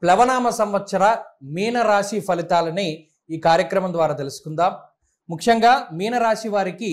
ప్లవనామ సంవత్సర మీన రాశి ఫలితాలని ఈ కార్యక్రమం ద్వారా తెలుసుకుందాం ముఖ్యంగా మీన రాశి వారికి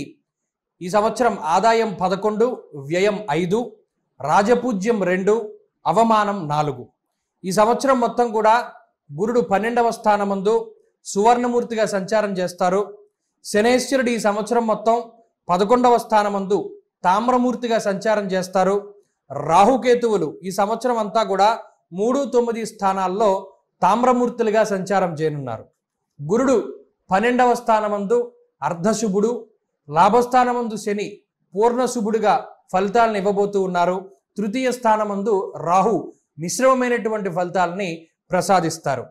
ఈ సంవత్సరం ఆదాయం పదకొండు వ్యయం ఐదు రాజపూజ్యం రెండు అవమానం నాలుగు ఈ సంవత్సరం మొత్తం కూడా గురుడు పన్నెండవ స్థానమందు సువర్ణమూర్తిగా సంచారం చేస్తారు శనేశ్వరుడు ఈ సంవత్సరం మొత్తం పదకొండవ స్థానమందు తామ్రమూర్తిగా సంచారం చేస్తారు రాహుకేతువులు ఈ సంవత్సరం అంతా కూడా మూడు తొమ్మిది స్థానాల్లో తామ్రమూర్తులుగా సంచారం చేయనున్నారు గురుడు పన్నెండవ స్థానమందు అర్ధశుభుడు లాభస్థానమందు శని పూర్ణశుభుడుగా ఫలితాలను ఇవ్వబోతూ ఉన్నారు తృతీయ స్థానమందు రాహు మిశ్రమమైనటువంటి ఫలితాలని ప్రసాదిస్తారు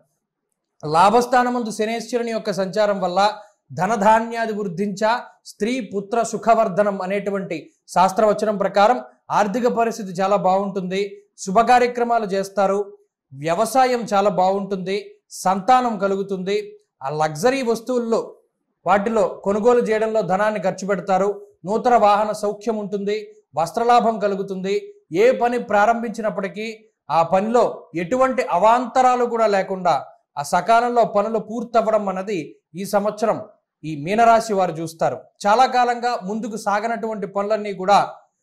లాభస్థానమందు శనేశ్వరుని యొక్క సంచారం వల్ల ధనధాన్యాది వృద్ధించ స్త్రీ పుత్ర సుఖవర్ధనం అనేటువంటి శాస్త్రవచనం ప్రకారం ఆర్థిక పరిస్థితి చాలా బాగుంటుంది శుభ కార్యక్రమాలు చేస్తారు వ్యవసాయం చాలా బాగుంటుంది సంతానం కలుగుతుంది ఆ లగ్జరీ వస్తువుల్లో వాటిలో కొనుగోలు చేయడంలో ధనాన్ని ఖర్చు పెడతారు నూతన వాహన సౌఖ్యం ఉంటుంది వస్త్రలాభం కలుగుతుంది ఏ పని ప్రారంభించినప్పటికీ ఆ పనిలో ఎటువంటి అవాంతరాలు కూడా లేకుండా ఆ సకాలంలో పనులు పూర్తవ్వడం అన్నది ఈ సంవత్సరం ఈ మీనరాశి వారు చూస్తారు చాలా కాలంగా ముందుకు సాగనటువంటి పనులన్నీ కూడా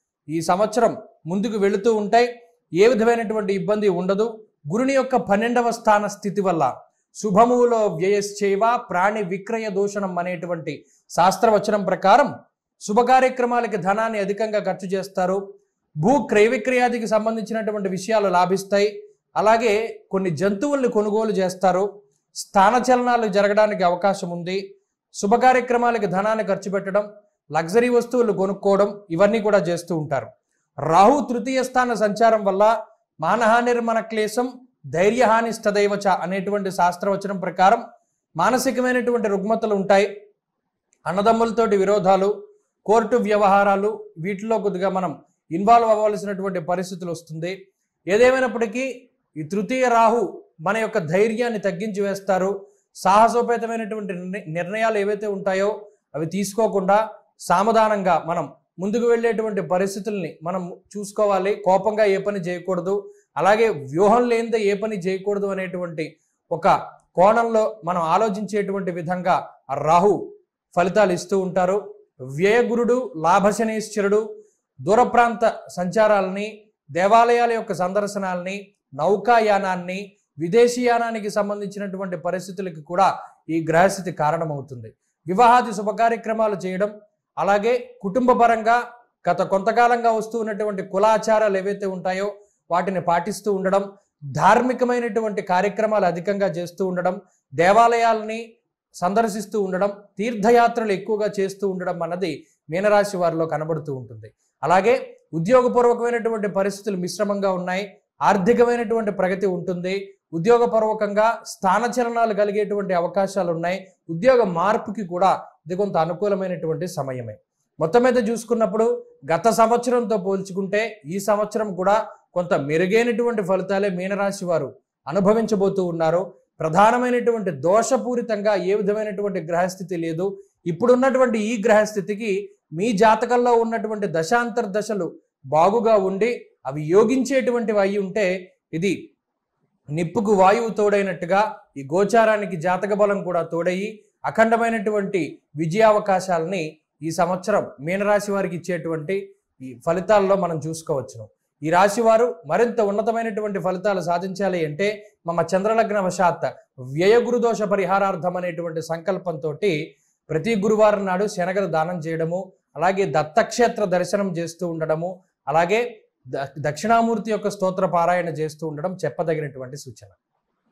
ఈ సంవత్సరం ముందుకు వెళుతూ ఉంటాయి ఏ విధమైనటువంటి ఇబ్బంది ఉండదు గురుని యొక్క పన్నెండవ స్థాన స్థితి వల్ల శుభములో వ్యయశ్చైవ ప్రాణి విక్రయ దూషణం అనేటువంటి శాస్త్రవచనం ప్రకారం శుభ కార్యక్రమాలకి ధనాన్ని అధికంగా ఖర్చు చేస్తారు భూ క్రయ విక్రయాదికి సంబంధించినటువంటి విషయాలు లాభిస్తాయి అలాగే కొన్ని జంతువుల్ని కొనుగోలు చేస్తారు స్థానచలనాలు జరగడానికి అవకాశం ఉంది శుభ కార్యక్రమాలకి ధనాన్ని ఖర్చు పెట్టడం లగ్జరీ వస్తువులు కొనుక్కోవడం ఇవన్నీ కూడా చేస్తూ ఉంటారు రాహు తృతీయ స్థాన సంచారం వల్ల మానహానిర్మన క్లేశం ధైర్యహాని స్తదైవచ అనేటువంటి శాస్త్రవచనం ప్రకారం మానసికమైనటువంటి రుగ్మతలు ఉంటాయి అన్నదమ్ములతోటి విరోధాలు కోర్టు వ్యవహారాలు వీటిలో కొద్దిగా మనం ఇన్వాల్వ్ అవ్వాల్సినటువంటి పరిస్థితులు వస్తుంది ఏదేమైనప్పటికీ ఈ తృతీయ రాహు మన యొక్క ధైర్యాన్ని తగ్గించి వేస్తారు సాహసోపేతమైనటువంటి నిర్ణ- నిర్ణయాలు ఏవైతే ఉంటాయో అవి తీసుకోకుండా సామధానంగా మనం ముందుకు వెళ్ళేటువంటి పరిస్థితుల్ని మనం చూసుకోవాలి కోపంగా ఏ పని చేయకూడదు అలాగే వ్యూహం లేనిదే ఏ పని చేయకూడదు అనేటువంటి ఒక కోణంలో మనం ఆలోచించేటువంటి విధంగా ఆ రాహు ఫలితాలు ఇస్తూ ఉంటారు వ్యయగురుడు లాభశనేశ్వరుడు దూర ప్రాంత సంచారాలని దేవాలయాల యొక్క సందర్శనాల్ని నౌకాయానాన్ని విదేశీయానానికి సంబంధించినటువంటి పరిస్థితులకి కూడా ఈ గ్రహస్థితి కారణమవుతుంది వివాహాది శుభ కార్యక్రమాలు చేయడం అలాగే కుటుంబ పరంగా గత కొంతకాలంగా వస్తూ ఉన్నటువంటి కులాచారాలు ఏవైతే ఉంటాయో వాటిని పాటిస్తూ ఉండడం ధార్మికమైనటువంటి కార్యక్రమాలు అధికంగా చేస్తూ ఉండడం దేవాలయాలని సందర్శిస్తూ ఉండడం తీర్థయాత్రలు ఎక్కువగా చేస్తూ ఉండడం అన్నది మీనరాశి వారిలో కనబడుతూ ఉంటుంది అలాగే ఉద్యోగపూర్వకమైనటువంటి పరిస్థితులు మిశ్రమంగా ఉన్నాయి ఆర్థికమైనటువంటి ప్రగతి ఉంటుంది ఉద్యోగపూర్వకంగా స్థానచలనాలు కలిగేటువంటి అవకాశాలు ఉన్నాయి ఉద్యోగ మార్పుకి కూడా ఇది కొంత అనుకూలమైనటువంటి సమయమే మొత్తం మీద చూసుకున్నప్పుడు గత సంవత్సరంతో పోల్చుకుంటే ఈ సంవత్సరం కూడా కొంత మెరుగైనటువంటి ఫలితాలే మీనరాశి వారు అనుభవించబోతూ ఉన్నారు ప్రధానమైనటువంటి దోషపూరితంగా ఏ విధమైనటువంటి గ్రహస్థితి లేదు ఇప్పుడున్నటువంటి ఈ గ్రహస్థితికి మీ జాతకంలో ఉన్నటువంటి దశాంతర దశలు బాగుగా ఉండి అవి యోగించేటువంటివి అయి ఉంటే ఇది నిప్పుకు వాయువు తోడైనట్టుగా ఈ గోచారానికి జాతక బలం కూడా తోడయి అఖండమైనటువంటి విజయావకాశాలని ఈ సంవత్సరం మీనరాశి వారికి ఇచ్చేటువంటి ఈ ఫలితాల్లో మనం చూసుకోవచ్చును ఈ రాశి వారు మరింత ఉన్నతమైనటువంటి ఫలితాలు సాధించాలి అంటే మమ చంద్రలగ్న వశాత్ వ్యయ గురుదోష పరిహారార్థం అనేటువంటి సంకల్పంతో ప్రతి గురువారం నాడు శనగలు దానం చేయడము అలాగే దత్తక్షేత్ర దర్శనం చేస్తూ ఉండడము అలాగే ద- దక్షిణామూర్తి యొక్క స్తోత్ర పారాయణ చేస్తూ ఉండడం చెప్పదగినటువంటి సూచన